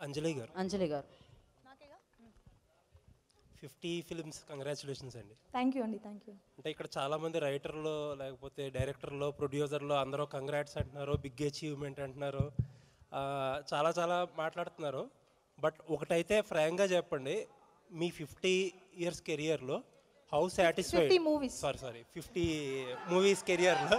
అంజలి garu Anjali garu fifty films congratulations అండి thank you అండి thank you అంటే ఇక్కడ చాలా మంది రైటర్లు లేకపోతే డైరెక్టర్లు ప్రొడ్యూసర్లు అందరూ కంగ్రాట్స్ అంటున్నారు బిగ్ అచీవ్మెంట్ అంటున్నారు ఆ, చాలా చాలా మాట్లాడుతున్నారు బట్ ఒకటైతే ఫ్రాంక్గా చెప్పండి మీ ఫిఫ్టీ ఇయర్స్ కెరియర్లో how satisfied 50 movies. Sorry sorry fifty movies కెరియర్లో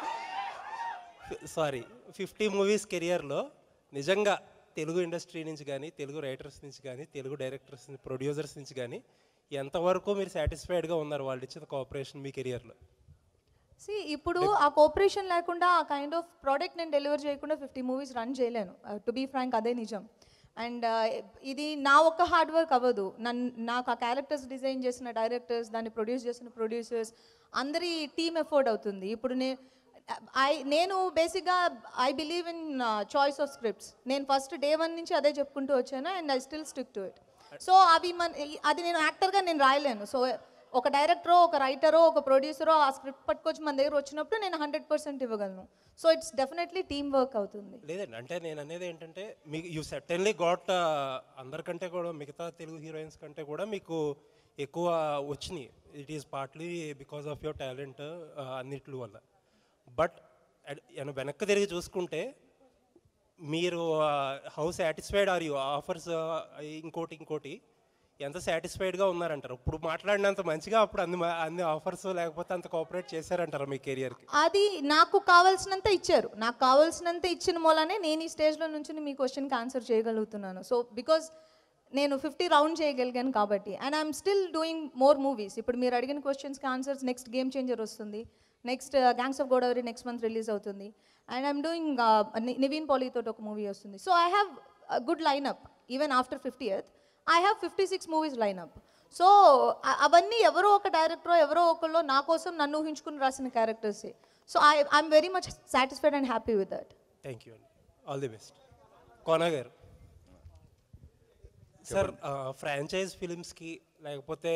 సారీ ఫిఫ్టీ మూవీస్ కెరియర్లో నిజంగా తెలుగు ఇండస్ట్రీ నుంచి కానీ తెలుగు రైటర్స్ నుంచి కానీ తెలుగు డైరెక్టర్స్ ప్రొడ్యూసర్స్ నుంచి కానీ ఎంతవరకు మీరు సాటిస్ఫైడ్గా ఉన్నారు వాళ్ళు ఇచ్చిన కోఆపరేషన్ మీ కెరియర్లో సి ఇప్పుడు ఆ కోఆపరేషన్ లేకుండా ఆ కైండ్ ఆఫ్ ప్రోడక్ట్ నేను డెలివర్ చేయకుండా ఫిఫ్టీ మూవీస్ రన్ చేయలేను టు బీ ఫ్రాంక్ అదే నిజం అండ్ ఇది నా ఒక్క హార్డ్ వర్క్ అవ్వదు నన్ను నాకు ఆ క్యారెక్టర్స్ డిజైన్ చేసిన డైరెక్టర్స్ దాన్ని ప్రొడ్యూస్ చేసిన ప్రొడ్యూసర్స్ అందరి టీమ్ ఎఫర్ట్ అవుతుంది ఇప్పుడు నేను ఐ నేను బేసిక్గా I believe in choice of scripts నేను ఫస్ట్ డే వన్ నుంచి అదే చెప్పుకుంటూ వచ్చాను and I still stick to it so అవి మన అది నేను యాక్టర్గా నేను రాయలేను సో ఒక డైరెక్టరో ఒక రైటరో ఒక ప్రొడ్యూసరో ఆ స్క్రిప్ట్ పట్టుకొచ్చి మన దగ్గర వచ్చినప్పుడు నేను హండ్రెడ్ పర్సెంట్ ఇవ్వగలను so it's definitely team work అవుతుంది లేదండి అంటే నేను అనేది ఏంటంటే మీకు యూ సెటన్లీ గాట్ అందరికంటే కూడా మిగతా తెలుగు హీరోయిన్స్ కంటే కూడా మీకు ఎక్కువ వచ్చినాయి it is partly because of your talent అన్నిటి వల్ల బట్ వెనక్కి తిరిగి చూసుకుంటే మీరు how satisfied are you offers ఇంకోటి ఇంకోటి ఎంత సాటిస్ఫైడ్గా ఉన్నారంటారు ఇప్పుడు మాట్లాడినంత మంచిగా అప్పుడు అన్ని మా- అన్ని ఆఫర్స్ లేకపోతే అంత కోఆపరేట్ చేశారంటారా మీ కెరియర్కి అది నాకు కావాల్సినంత ఇచ్చారు నాకు కావాల్సినంత ఇచ్చిన మూలనే నేను ఈ స్టేజ్లో నుంచి మీ క్వశ్చన్కి ఆన్సర్ చేయగలుగుతున్నాను సో బికాజ్ నేను ఫిఫ్టీ రౌండ్ చేయగలిగాను కాబట్టి and I'm still doing more movies ఇప్పుడు మీరు అడిగిన క్వశ్చన్స్కి ఆన్సర్స్ నెక్స్ట్ గేమ్ చేంజర్ వస్తుంది next gangs of Godavari next month release అవుతుంది అండ్ ఐఎమ్ డూయింగ్ నివీన్ పాలీతో ఒక మూవీ వస్తుంది so I have good lineup even after fifty years I have fifty six movies lineup so అవన్నీ ఎవరో ఒక డైరెక్టరో ఎవరో ఒకళ్ళు నా కోసం నన్ను ఊహించుకుని రాసిన క్యారెక్టర్సే so I I'm very much satisfied and happy with that thank you అండి all the best Kona garu sir franchise ఫిలిమ్స్కి లేకపోతే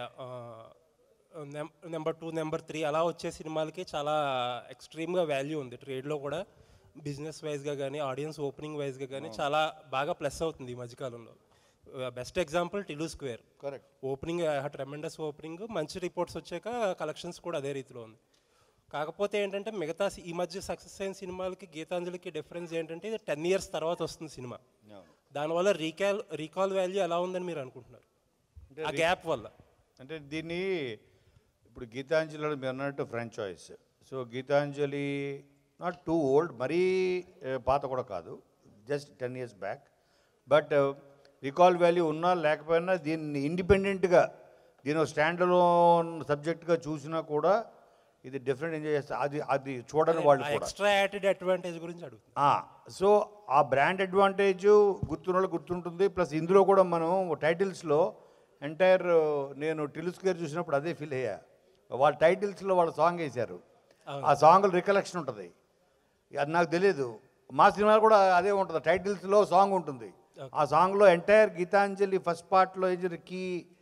నెంబర్ టూ నెంబర్ త్రీ అలా వచ్చే సినిమాలకి చాలా ఎక్స్ట్రీమ్గా వాల్యూ ఉంది ట్రేడ్లో కూడా బిజినెస్ వైజ్గా కానీ ఆడియన్స్ ఓపెనింగ్ వైజ్గా కానీ చాలా బాగా ప్లస్ అవుతుంది ఈ మధ్యకాలంలో best example Tillu square correct opening tremendous opening మంచి రిపోర్ట్స్ వచ్చాక కలెక్షన్స్ కూడా అదే రీతిలో ఉంది కాకపోతే ఏంటంటే మిగతా సి- ఈ మధ్య సక్సెస్ అయిన సినిమాలకి గీతాంజలికి డిఫరెన్స్ ఏంటంటే ఇది టెన్ ఇయర్స్ తర్వాత వస్తుంది సినిమా దానివల్ల రీకాల్ రీకాల్ వాల్యూ ఎలా ఉందని మీరు అనుకుంటున్నారు ఆ గ్యాప్ వల్ల అంటే దీన్ని ఇప్పుడు గీతాంజలి మీరు అన్నట్టు franchise so Geethanjali not too old మరీ eh, పాత కూడా కాదు just ten years back but recall value ఉన్నా లేకపోయినా దీన్ని ఇండిపెండెంట్గా దీని స్టాండ్ లోన్ సబ్జెక్ట్గా చూసినా కూడా ఇది డిఫరెంట్ ఎంజాయ్ చేస్తారు అది అది చూడని వాళ్ళు కూడా ఎక్స్ట్రా యాటెడ్ అడ్వాంటేజ్ గురించి అడుగుతుంది ఆ, సో ఆ బ్రాండ్ అడ్వాంటేజ్ గుర్తున్న వాళ్ళు గుర్తుంటుంది ప్లస్ ఇందులో కూడా మనం టైటిల్స్లో ఎంటైర్ నేను టిలుస్కేర్ చూసినప్పుడు అదే ఫీల్ అయ్యా వాళ్ళ టైటిల్స్లో వాళ్ళ సాంగ్ వేశారు ఆ సాంగ్ రికలెక్షన్ ఉంటుంది అది నాకు తెలియదు మా సినిమాలో కూడా అదే ఉంటుంది టైటిల్స్లో సాంగ్ ఉంటుంది ఆ సాంగ్లో ఎంటైర్ గీతాంజలి ఫస్ట్ పార్ట్లో వేసిన కీ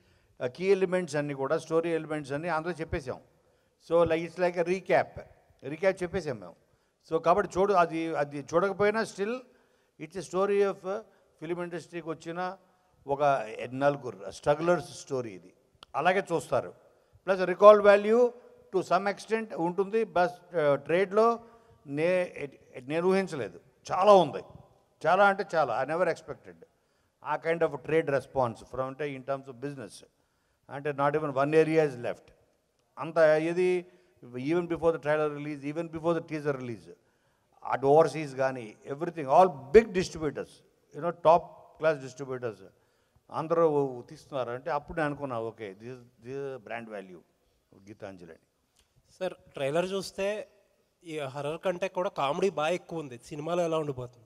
కీ ఎలిమెంట్స్ అన్నీ కూడా స్టోరీ ఎలిమెంట్స్ అన్నీ అందులో చెప్పేశాం so like it's like recap recap చెప్పేసాం మేము సో కాబట్టి చూడు అది అది చూడకపోయినా still it's a story of film ఇండస్ట్రీకి వచ్చిన ఒక నలుగురు స్ట్రగులర్స్ స్టోరీ ఇది అలాగే చూస్తారు plus recall value to some extent ఉంటుంది బస్ ట్రేడ్లో నే నేను ఊహించలేదు చాలా ఉంది చాలా అంటే చాలా I never expected a kind of trade response from అంటే ఇన్ టర్మ్స్ ఆఫ్ బిజినెస్ అంటే not even one area is left అంత ఇది even before the trailer release even before the teaser release అటు ఓవర్సీస్ కానీ everything all big distributors you know top class distributors అందరూ తీస్తున్నారు అంటే అప్పుడు నేను అనుకున్నా okay this this brand value Geethanjali అని సార్ ట్రైలర్ చూస్తే ఈ హర్రర్ కంటే కూడా కామెడీ బాగా ఎక్కువ ఉంది సినిమాలో ఎలా ఉండిపోతుంది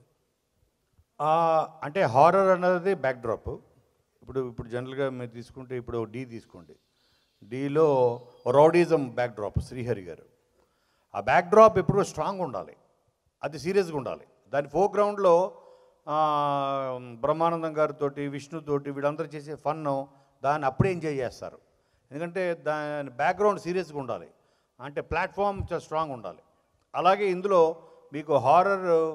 ఆ, అంటే హారర్ అన్నది బ్యాక్డ్రాప్ ఇప్పుడు ఇప్పుడు జనరల్గా మీరు తీసుకుంటే ఇప్పుడు డీ తీసుకోండి డీలో రౌడీజం బ్యాక్డ్రాప్ శ్రీహరి గారు ఆ బ్యాక్డ్రాప్ ఎప్పుడు స్ట్రాంగ్ ఉండాలి అది సీరియస్గా ఉండాలి దాని ఫోర్గ్రౌండ్లో బ్రహ్మానందం గారితో విష్ణుతోటి వీళ్ళందరూ చేసే ఫన్ దాన్ని అప్పుడే ఎంజాయ్ చేస్తారు ఎందుకంటే దాని బ్యాక్గ్రౌండ్ సీరియస్గా ఉండాలి అంటే ప్లాట్ఫామ్ చాలా స్ట్రాంగ్ ఉండాలి అలాగే ఇందులో మీకు హారర్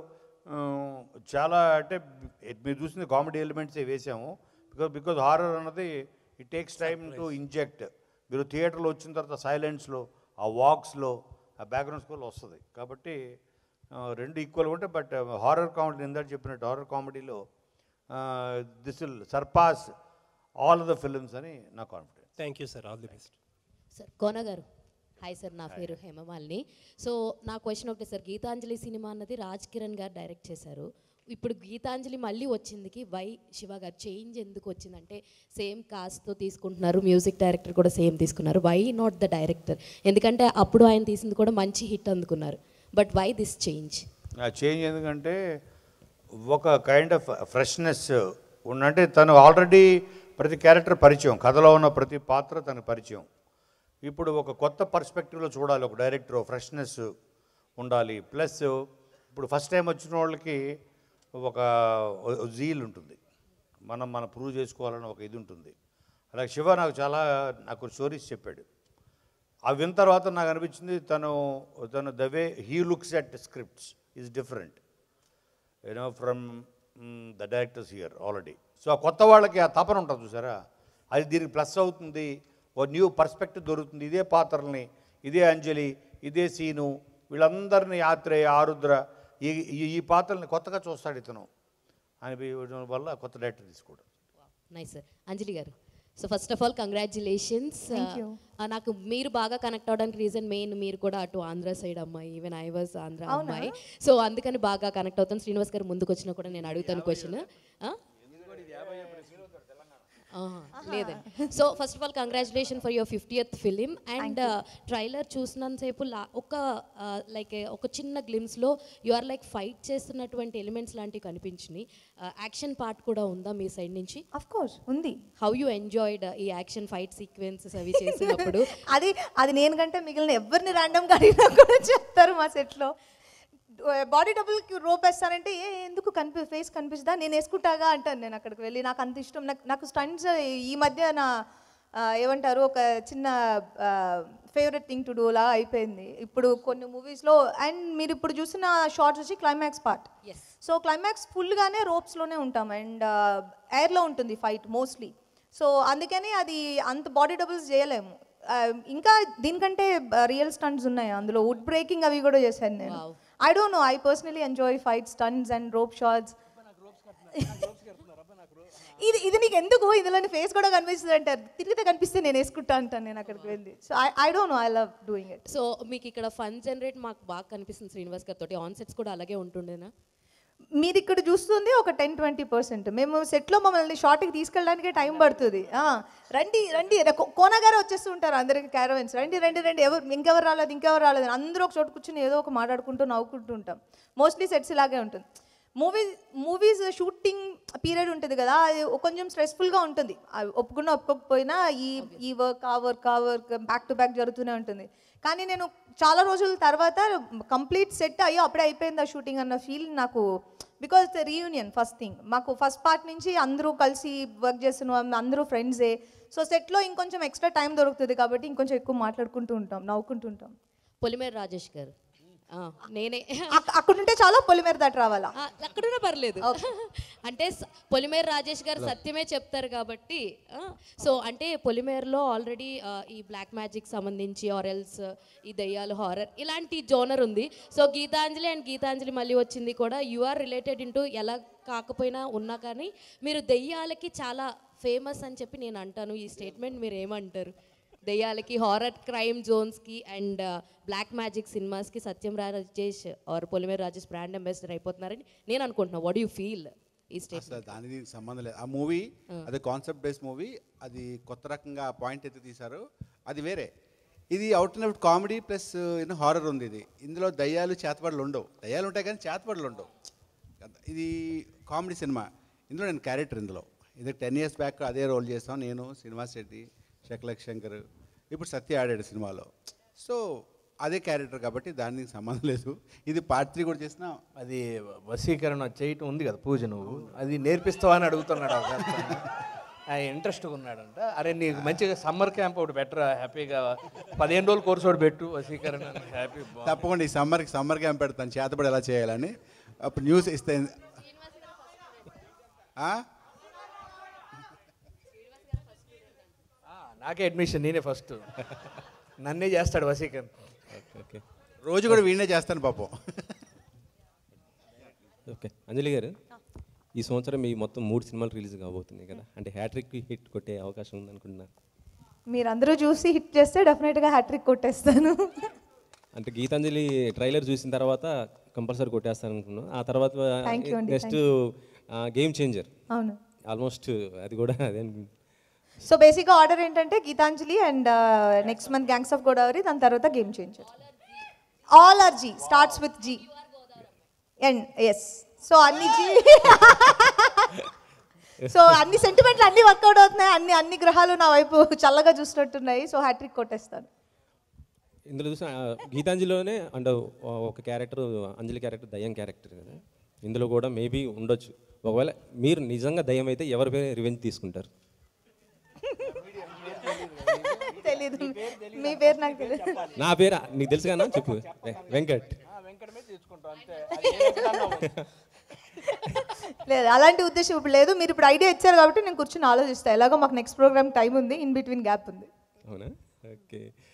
ఆ, చాలా అంటే మీరు చూసింది కామెడీ ఎలిమెంట్సే వేసాము బికాజ్ బికాజ్ హారర్ అన్నది it takes time to inject మీరు థియేటర్లో వచ్చిన తర్వాత సైలెన్స్లో ఆ వాక్స్లో ఆ బ్యాక్గ్రౌండ్ స్కోర్లో వస్తుంది కాబట్టి ఆ, రెండు ఈక్వల్గా ఉంటాయి బట్ హారర్ కామెడీ ఇందాక చెప్పినట్టు హారర్ కామెడీలో this will surpass all the films అని నా confidence thank you sir all the best sir Kona garu hi sir నా పేరు హేమమాలిని సో నా క్వశ్చన్ ఒకటే సార్ గీతాంజలి సినిమా అన్నది రాజ్ కిరణ్ గారు డైరెక్ట్ చేశారు ఇప్పుడు గీతాంజలి మళ్ళీ వచ్చిందికి వై శివ గారు చేంజ్ ఎందుకు వచ్చిందంటే సేమ్ కాస్ట్తో తీసుకుంటున్నారు మ్యూజిక్ డైరెక్టర్ కూడా సేమ్ తీసుకున్నారు వై నాట్ ద డైరెక్టర్ ఎందుకంటే అప్పుడు ఆయన తీసింది కూడా మంచి హిట్ అందుకున్నారు బట్ వై దిస్ చేంజ్ ఆ చేంజ్ ఎందుకంటే ఒక కైండ్ ఆఫ్ ఫ్రెష్నెస్ ఉన్నంటే తను ఆల్రెడీ ప్రతి క్యారెక్టర్ పరిచయం కథలో ఉన్న ప్రతి పాత్ర తనకు పరిచయం ఇప్పుడు ఒక కొత్త పర్స్పెక్టివ్లో చూడాలి ఒక డైరెక్టర్ ఫ్రెష్నెస్ ఉండాలి ప్లస్ ఇప్పుడు ఫస్ట్ టైం వచ్చిన వాళ్ళకి ఒక జీల్ ఉంటుంది మనం మనం ప్రూవ్ చేసుకోవాలని ఒక ఇది ఉంటుంది అలాగే శివ నాకు చాలా నాకు స్టోరీస్ చెప్పాడు అవి విన్న తర్వాత నాకు అనిపించింది తను తను the way he looks at scripts is different you know from the directors here already so ఆ కొత్త వాళ్ళకి ఆ తపన ఉంటుంది చూసారా అది దీనికి ప్లస్ అవుతుంది ఓ న్యూ పర్స్పెక్టివ్ దొరుకుతుంది ఇదే పాత్రల్ని ఇదే అంజలి ఇదే సీను వీళ్ళందరినీ ఆత్రేయ ఆరుద్ర ఈ ఈ- ఈ పాత్రల్ని కొత్తగా చూస్తాడు ఇతను అనిపించడం వల్ల కొత్త డైరెక్టర్ తీసుకోవడం nice sir Anjali garu so first of all congratulations Thank you. నాకు మీరు బాగా కనెక్ట్ అవడానికి రీజన్ మెయిన్ మీరు కూడా అటు ఆంధ్ర సైడ్ అమ్మాయి ఈవెన్ ఐ వాజ్ ఆంధ్ర అమ్మాయి సో అందుకని బాగా కనెక్ట్ అవుతాను శ్రీనివాస్ గారు ముందుకు వచ్చినా కూడా నేను అడుగుతాను క్వశ్చన్ లేదండి so first of all congratulation for your fiftieth film and trailer చూసినంతసేపు లా ఒక లైక్ ఒక చిన్న గ్లిమ్స్లో యు ఆర్ లైక్ ఫైట్ చేస్తున్నటువంటి ఎలిమెంట్స్ లాంటివి కనిపించినాయి యాక్షన్ పార్ట్ కూడా ఉందా మీ సైడ్ నుంచి అఫ్ కోర్స్ ఉంది హౌ యూ ఎంజాయిడ్ ఈ యాక్షన్ ఫైట్ సీక్వెన్సెస్ అవి చేసినప్పుడు అది అది నేను కంటే మిగిలిన ఎవరిని ర్యాండమ్గా అడిగినా కూడా చెప్తారు మా సెట్లో బాడీ డబుల్కి రోప్ వేస్తానంటే ఏ ఎందుకు కనిపి ఫేస్ కనిపిస్తుందా నేను వేసుకుంటాగా అంటాను నేను అక్కడికి వెళ్ళి నాకు అంత ఇష్టం నాకు నాకు స్టంట్స్ ఈ మధ్య నా ఆ, ఏమంటారు ఒక చిన్న ఫేవరెట్ థింగ్ టు డూ లా అయిపోయింది ఇప్పుడు కొన్ని మూవీస్లో అండ్ మీరు ఇప్పుడు చూసిన షార్ట్స్ వచ్చి climax part yes so climax ఫుల్గానే రోప్స్లోనే ఉంటాం అండ్ ఎయిర్లో ఉంటుంది ఫైట్ మోస్ట్లీ సో అందుకని అది అంత బాడీ డబుల్స్ చేయలేము ఆ, ఇంకా దీనికంటే రియల్ స్టంట్స్ ఉన్నాయి అందులో వుడ్ బ్రేకింగ్ అవి కూడా చేశాను నేను Wow. I don't know I personally enjoy fight stunts and rope shots ఇది ఇది నీకు ఎందుకు ఇందులో ఫేస్ కూడా కనిపిస్తుంది అంటారు తిరిగితే కనిపిస్తే నేను వేసుకుంటా అంటాను నేను అక్కడికి వెళ్ళి so I I don't know I love doing it so మీకు ఇక్కడ ఫన్ జనరేట్ మాకు బాగా కనిపిస్తుంది శ్రీనివాస్ గారితో ఆన్ సెట్స్ కూడా అలాగే ఉంటుండేనా మీరు ఇక్కడ చూస్తుంది ఒక టెన్ ట్వంటీ పర్సెంట్ మేము సెట్లో మమ్మల్ని షార్ట్కి తీసుకెళ్ళడానికి టైం పడుతుంది ఆ, రండి రండి ర- కో- కోనగారే వచ్చేస్తూ ఉంటారు అందరికి క్యారవెన్స్ రండి రండి రండి ఎవరు ఇంకెవరు రాలేదు ఇంకెవరు రాలేదు అని అందరూ ఒక చోట కూర్చొని ఏదో ఒక మాట్లాడుకుంటూ నవ్వుకుంటూ ఉంటాం మోస్ట్లీ సెట్స్ ఇలాగే ఉంటుంది మూవీస్ మూవీస్ షూటింగ్ పీరియడ్ ఉంటుంది కదా అది కొంచెం స్ట్రెస్ఫుల్గా ఉంటుంది అది ఒప్పుకున్నా ఒప్పుకోకపోయినా ఈ ఈ వర్క్ ఆ వర్క్ ఆ వర్క్ బ్యాక్ టు బ్యాక్ జరుగుతూనే ఉంటుంది కానీ నేను చాలా రోజుల తర్వాత కంప్లీట్ సెట్ అయ్యో అప్పుడే అయిపోయింది ఆ షూటింగ్ అన్న ఫీల్ నాకు because the reunion first thing మాకు ఫస్ట్ పార్ట్ నుంచి అందరూ కలిసి వర్క్ చేస్తున్నాం అందరూ ఫ్రెండ్సే సో సెట్లో ఇంకొంచెం ఎక్స్ట్రా టైం దొరుకుతుంది కాబట్టి ఇంకొంచెం ఎక్కువ మాట్లాడుకుంటూ ఉంటాం నవ్వుకుంటూ ఉంటాం పొలిమేర రాజేష్ గారు ఆ, నేనే అక్- అక్కడుంటే చాలా పొలిమేర దాటి రావాలా ఆ, అక్కడున్నా పర్లేదు అంటే స- పొలిమేర రాజేష్ గారు సత్యమే చెప్తారు కాబట్టి ఆ, సో అంటే పొలిమేరలో ఆల్రెడీ ఈ బ్లాక్ మ్యాజిక్ సంబంధించి ఆరెల్స్ ఈ దయ్యాలు హారర్ ఇలాంటి జోనర్ ఉంది సో గీతాంజలి అండ్ గీతాంజలి మళ్ళీ వచ్చింది కూడా యు ఆర్ రిలేటెడ్ ఇంటూ ఎలా కాకపోయినా ఉన్నా కానీ మీరు దెయ్యాలకి చాలా ఫేమస్ అని చెప్పి నేను అంటాను ఈ స్టేట్మెంట్ మీరు ఏమంటారు దెయ్యాలకి హారర్ క్రైమ్ జోన్స్కి అండ్ బ్లాక్ మ్యాజిక్ సినిమాస్కి Satyam Rajesh or Polimera Rajesh brand ambassador అయిపోతున్నారని నేను అనుకుంటున్నా వాట్ యూ ఫీల్ ఈ స్టేట్ అసలు దానికి దీనికి సంబంధం లేదు ఆ మూవీ అది కాన్సెప్ట్ బేస్ మూవీ అది కొత్త రకంగా పాయింట్ అయితే తీశారు అది వేరే ఇది out and out comedy plus you know horror ఉంది ఇది ఇందులో దయ్యాలు చేతబడులు ఉండవు దయ్యాలు ఉంటాయి కానీ చేతబడులు ఉండవు ఇది కామెడీ సినిమా ఇందులో నేను క్యారెక్టర్ ఇందులో ఇది టెన్ ఇయర్స్ బ్యాక్ అదే రోల్ చేస్తాం నేను శ్రీనివాస్ రెడ్డి శకలక్ శంకర్ ఇప్పుడు సత్య ఆడాడు సినిమాలో సో అదే క్యారెక్టర్ కాబట్టి దానికి సంబంధం లేదు ఇది పార్ట్ త్రీ కూడా చేసినా అది వశీకరణ చేయటం ఉంది కదా పూజ నువ్వు అది నేర్పిస్తావా అని అడుగుతున్నాడు ఒక అతను. ఆయన ఇంట్రెస్ట్గా ఉన్నాడంట అరే నీకు మంచిగా సమ్మర్ క్యాంప్ ఒకటి బెటర్ హ్యాపీగా పదిహేను రోజులు కోర్సు ఒకటి పెట్టు వశీకరణ హ్యాపీ తప్పకుండా ఈ సమ్మర్కి సమ్మర్ క్యాంప్ పెడతాను చేతబడి ఎలా చేయాలని అప్పుడు న్యూస్ ఇస్తే ఆ? ఆ, నాకే అడ్మిషన్ నేనే ఫస్ట్ నన్నే చేస్తాడు వసీకర్ ఓకే ఓకే రోజు కూడా వీడినే చేస్తాను పాపం ఓకే అంజలి గారు ఈ సంవత్సరం మీ మొత్తం మూడు సినిమాలు రిలీజ్ కాబోతున్నాయి కదా అంటే హ్యాట్రిక్ హిట్ కొట్టే అవకాశం ఉందనుకుంటున్నా మీరందరూ చూసి హిట్ చేస్తే డెఫినెట్గా హ్యాట్రిక్ కొట్టేస్తాను అంటే గీతాంజలి ట్రైలర్ చూసిన తర్వాత కంపల్సరీ కొట్టేస్తాను అనుకున్నాను ఆ తర్వాత Thank you అండి, నెక్స్ట్ గేమ్ చేంజర్ అవును ఆల్మోస్ట్ అది కూడా అదే అనుకుంటున్నా. సో బేసిక్గా ఆర్డర్ ఏంటంటే Geethanjali and next month gangs of Godavari దాని తర్వాత game changer all are G starts with G and S so అన్ని జీ సో అన్ని సెంటిమెంట్లు అన్ని వర్కౌట్ అవుతున్నాయి అన్ని అన్ని గ్రహాలు నా వైపు చల్లగా చూసినట్టున్నాయి సో హ్యాట్రిక్ కొట్టేస్తాను ఇందులో చూసిన ఆ, గీతాంజలిలోనే అంటే ఒక క్యారెక్టర్ అంజలి క్యారెక్టర్ దయ్యం క్యారెక్టర్ కదా ఇందులో కూడా మేబీ ఉండొచ్చు ఒకవేళ మీరు నిజంగా దయ్యం అయితే ఎవరి పేరు రివెంజ్ తీసుకుంటారు తెలీదు మీ పేరు నాకు తెలియదు నా పేరు నీకు తెలుసు కదా చెప్పు వె- వెంకట్ లేదు అలాంటి ఉద్దేశం ఇప్పుడు లేదు మీరు ఇప్పుడు ఐడియా ఇచ్చారు కాబట్టి నేను కూర్చొని ఆలోచిస్తాను ఎలాగో మాకు నెక్స్ట్ ప్రోగ్రామ్ టైం ఉంది ఇన్ బిట్వీన్ గ్యాప్ ఉంది అవునా ఓకే